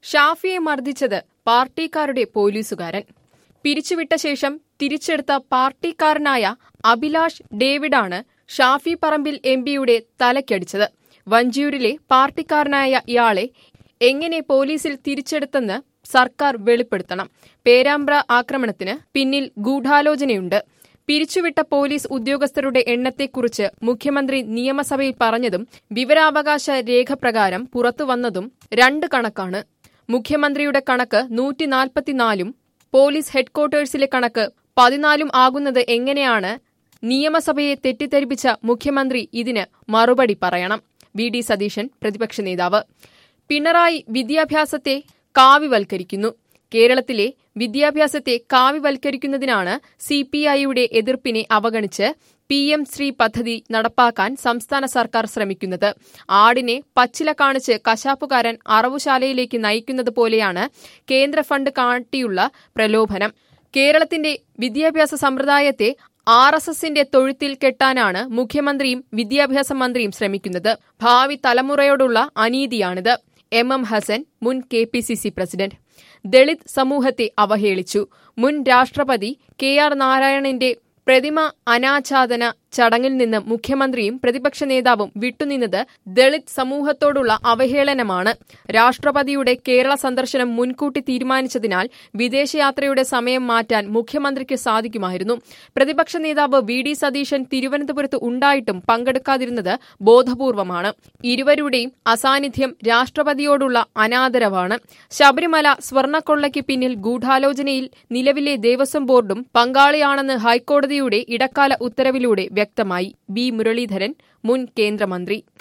ഷാഫിയെ മർദ്ദിച്ചത് പാർട്ടിക്കാരുടെ പോലീസുകാരൻ പിരിച്ചുവിട്ട ശേഷം തിരിച്ചെടുത്ത പാർട്ടിക്കാരനായ അഭിലാഷ് ഡേവിഡാണ് ഷാഫി പറമ്പിൽ എംപിയുടെ തലയ്ക്കടിച്ചത് വഞ്ചിയൂരിലെ പാർട്ടിക്കാരനായ ഇയാളെ എങ്ങനെ പോലീസിൽ തിരിച്ചെടുത്തെന്ന് സർക്കാർ വെളിപ്പെടുത്തണം പേരാമ്പ്ര ആക്രമണത്തിന് പിന്നിൽ ഗൂഢാലോചനയുണ്ട് പിരിച്ചുവിട്ട പോലീസ് ഉദ്യോഗസ്ഥരുടെ എണ്ണത്തെക്കുറിച്ച് മുഖ്യമന്ത്രി നിയമസഭയിൽ പറഞ്ഞതും വിവരാവകാശ രേഖപ്രകാരം പുറത്തുവന്നതും രണ്ട് കണക്കാണ് മുഖ്യമന്ത്രിയുടെ കണക്ക് നൂറ്റിനാൽപ്പത്തിനാലും പോലീസ് ഹെഡ്ക്വാർട്ടേഴ്സിലെ കണക്ക് പതിനാലും ആകുന്നത് എങ്ങനെയാണ് നിയമസഭയെ തെറ്റിദ്ധരിപ്പിച്ച മുഖ്യമന്ത്രി ഇതിന് മറുപടി പറയണം വി ഡി സതീശൻ പ്രതിപക്ഷ നേതാവ് പിണറായി വിദ്യാഭ്യാസത്തെ കാവിവൽക്കരിക്കുന്നു കേരളത്തിലെ വിദ്യാഭ്യാസത്തെ കാവിവൽക്കരിക്കുന്നതിനാണ് സി പി ഐയുടെ എതിർപ്പിനെ അവഗണിച്ച് പി എം ശ്രീ പദ്ധതി നടപ്പാക്കാൻ സംസ്ഥാന സർക്കാർ ശ്രമിക്കുന്നത് ആടിനെ പച്ചില കാണിച്ച് കശാപ്പുകാരൻ അറവുശാലയിലേക്ക് നയിക്കുന്നത് പോലെയാണ് കേന്ദ്ര ഫണ്ട് കാട്ടിയുള്ള പ്രലോഭനം കേരളത്തിന്റെ വിദ്യാഭ്യാസ സമ്പ്രദായത്തെ ആർ എസ് എസിന്റെ തൊഴുത്തിൽ കെട്ടാനാണ് മുഖ്യമന്ത്രിയും വിദ്യാഭ്യാസ മന്ത്രിയും ശ്രമിക്കുന്നത് ഭാവി തലമുറയോടുള്ള അനീതിയാണിത് എം എം ഹസൻ മുൻ K P C C president Dalit സമൂഹത്തെ അവഹേളിച്ചു മുൻ രാഷ്ട്രപതി കെ ആർ നാരായണന്റെ പ്രതിമ അനാച്ഛാദന ചടങ്ങിൽ നിന്ന് മുഖ്യമന്ത്രിയും പ്രതിപക്ഷ നേതാവും വിട്ടുനിന്നത് ദളിത് സമൂഹത്തോടുള്ള അവഹേളനമാണ് രാഷ്ട്രപതിയുടെ കേരള സന്ദർശനം മുൻകൂട്ടി തീരുമാനിച്ചതിനാൽ വിദേശയാത്രയുടെ സമയം മാറ്റാൻ മുഖ്യമന്ത്രിക്ക് സാധിക്കുമായിരുന്നു പ്രതിപക്ഷ നേതാവ് വി ഡി സതീശൻ തിരുവനന്തപുരത്ത് ഉണ്ടായിട്ടും പങ്കെടുക്കാതിരുന്നത് ബോധപൂർവമാണ് ഇരുവരുടെയും അസാന്നിധ്യം രാഷ്ട്രപതിയോടുള്ള അനാദരവാണ് ശബരിമല സ്വർണ്ണക്കൊള്ളയ്ക്ക് പിന്നിൽ ഗൂഢാലോചനയിൽ നിലവിലെ ദേവസ്വം ബോർഡും പങ്കാളിയാണെന്ന് ഹൈക്കോടതിയുടെ ഇടക്കാല ഉത്തരവിലൂടെ വ്യക്തമായി ബി മുരളീധരൻ മുൻ കേന്ദ്രമന്ത്രി